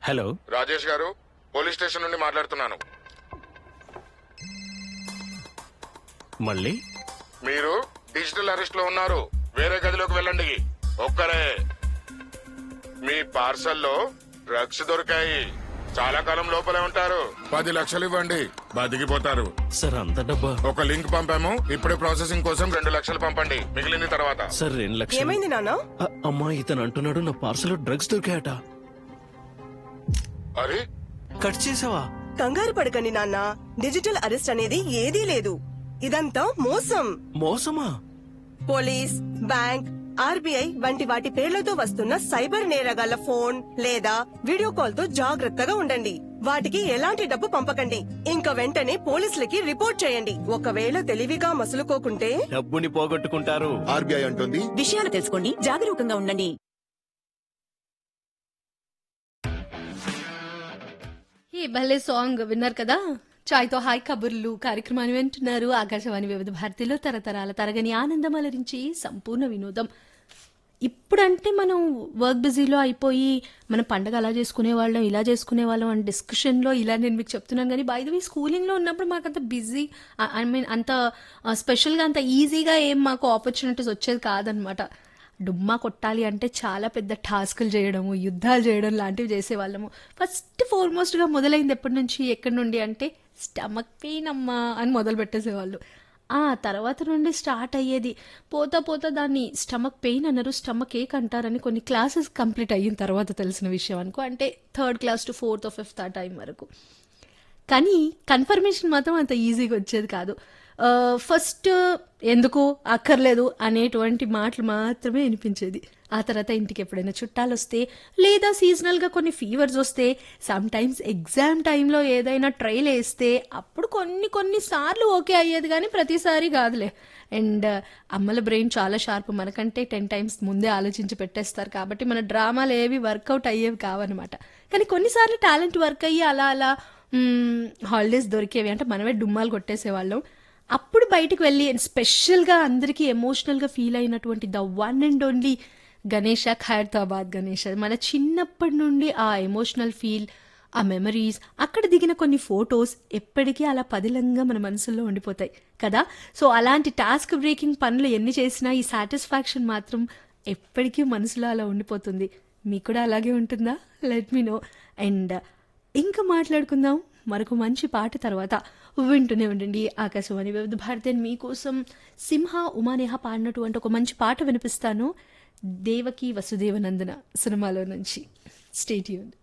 hello Rajesh గారు police station నుండి మాట్లాడుతున్నాను మళ్ళీ మీరు డిజిటల్ అరెస్ట్ లో ఉన్నారు వేరే గదిలోకి వెళ్ళండి ఒక్కరే మీ పార్సల్లో డ్రగ్స్ దొరికాయి చాలా కాలం లోపలే ఉంటారు పది లక్షలు ఇవ్వండి బతికిపోతారు సార్ అంత డబ్బా ఒక లింక్ పంపాము ఇప్పుడే ప్రాసెసింగ్ కోసం రెండు లక్షలు పంపండి మిగిలింది తర్వాత సార్ రెండు లక్షలు ఏమైంది నాన్న అ- అమ్మా ఇతను అంటున్నాడు నా పార్సల్ డ్రగ్స్ దొరికాయట అరే కట్ చేసావా కంగారు పడకండి నాన్న డిజిటల్ అరెస్ట్ అనేది ఏదీ లేదు ఇదంతా మోసం మోసమా పోలీస్ బ్యాంక్ ఆర్బీఐ వంటి వాటి పేర్లతో వస్తున్న సైబర్ నేరగాళ్ల ఫోన్ లేదా వీడియో కాల్ తో జాగ్రత్తగా ఉండండి వాటికి ఎలాంటి డబ్బు పంపకండి ఇంకా వెంటనే పోలీసులకి రిపోర్ట్ చేయండి ఒకవేళ తెలివిగా మసులుకోకుంటే డబ్బుని పోగొట్టుకుంటారు ఆర్బీఐ అంటుంది విషయాలు తెలుసుకోండి జాగరూకంగా ఉండండి ఈ భలే సాంగ్ విన్నారు కదా చాయ్తో హాయ్ కబుర్లు కార్యక్రమాన్ని వింటున్నారు ఆకాశవాణి వివిధ భారతిలో తరతరాల తరగని ఆనందం అలరించి సంపూర్ణ వినోదం ఇప్పుడంటే మనం వర్క్ బిజీలో అయిపోయి మన పండగ అలా చేసుకునే వాళ్ళం ఇలా చేసుకునే వాళ్ళం అని డిస్కషన్లో ఇలా నేను మీకు చెప్తున్నాను కానీ బై ద వే స్కూలింగ్లో ఉన్నప్పుడు మాకు అంత బిజీ ఐ మీన్ అంత స్పెషల్గా అంత ఈజీగా ఏం మాకు ఆపర్చునిటీస్ వచ్చేది కాదనమాట డుమ్మా కొట్టాలి అంటే చాలా పెద్ద టాస్కులు చేయడము యుద్ధాలు చేయడం లాంటివి చేసేవాళ్ళము ఫస్ట్ ఫార్మోస్ట్గా మొదలైంది ఎప్పటి నుంచి ఎక్కడి నుండి అంటే స్టమక్ పెయిన్ అమ్మా అని మొదలు పెట్టేసేవాళ్ళు ఆ తర్వాత నుండి స్టార్ట్ అయ్యేది పోతా పోతా దాన్ని స్టమక్ పెయిన్ అన్నారు స్టమక్ ఏక్ అంటారని కొన్ని క్లాసెస్ కంప్లీట్ అయిన తర్వాత తెలిసిన విషయం అనుకో అంటే third class to fourth fifth ఆ టైం వరకు కానీ కన్ఫర్మేషన్ మాత్రం అంత ఈజీగా వచ్చేది కాదు ఆ, ఫస్ట్ ఎందుకు అక్కర్లేదు అనేటువంటి మాటలు మాత్రమే వినిపించేది ఆ తర్వాత ఇంటికి ఎప్పుడైనా చుట్టాలు వస్తే లేదా సీజనల్గా కొన్ని ఫీవర్స్ వస్తే సమ్ టైమ్స్ ఎగ్జామ్ టైంలో ఏదైనా ట్రైల్ వేస్తే అప్పుడు కొన్ని కొన్ని సార్లు ఓకే అయ్యేది కానీ ప్రతిసారి కాదులే అండ్ అమ్మల బ్రెయిన్ చాలా షార్ప్ మనకంటే టెన్ టైమ్స్ ముందే ఆలోచించి పెట్టేస్తారు కాబట్టి మన డ్రామాలు ఏవి వర్కౌట్ అయ్యేవి కావన్నమాట కానీ కొన్నిసార్లు టాలెంట్ వర్క్ అయ్యి అలా అలా హాలిడేస్ దొరికేవి అంటే మనమే డుమ్మాలు కొట్టేసేవాళ్ళం అప్పుడు బయటికి వెళ్ళి స్పెషల్గా అందరికీ ఎమోషనల్గా ఫీల్ అయినటువంటి the one and only Ganesha Khairatabad Ganesha మన చిన్నప్పటి నుండి ఆ ఎమోషనల్ ఫీల్ ఆ మెమరీస్ అక్కడ దిగిన కొన్ని ఫొటోస్ ఎప్పటికీ అలా పదిలంగా మన మనసులో ఉండిపోతాయి కదా సో అలాంటి టాస్క్ బ్రేకింగ్ పనులు ఎన్ని చేసినా ఈ సాటిస్ఫాక్షన్ మాత్రం ఎప్పటికీ మనసులో అలా ఉండిపోతుంది మీకు కూడా అలాగే ఉంటుందా లెట్ మీ నో అండ్ ఇంకా మాట్లాడుకుందాం మరొక మంచి పాట తర్వాత వింటూనే ఉండండి ఆకాశవాణి వివిధ భారతి మీకోసం సింహ ఉమానేహ పాడినటువంటి ఒక మంచి పాట వినిపిస్తాను దేవకి వసుదేవనందన సినిమాలో నుంచి స్టేట్యూన్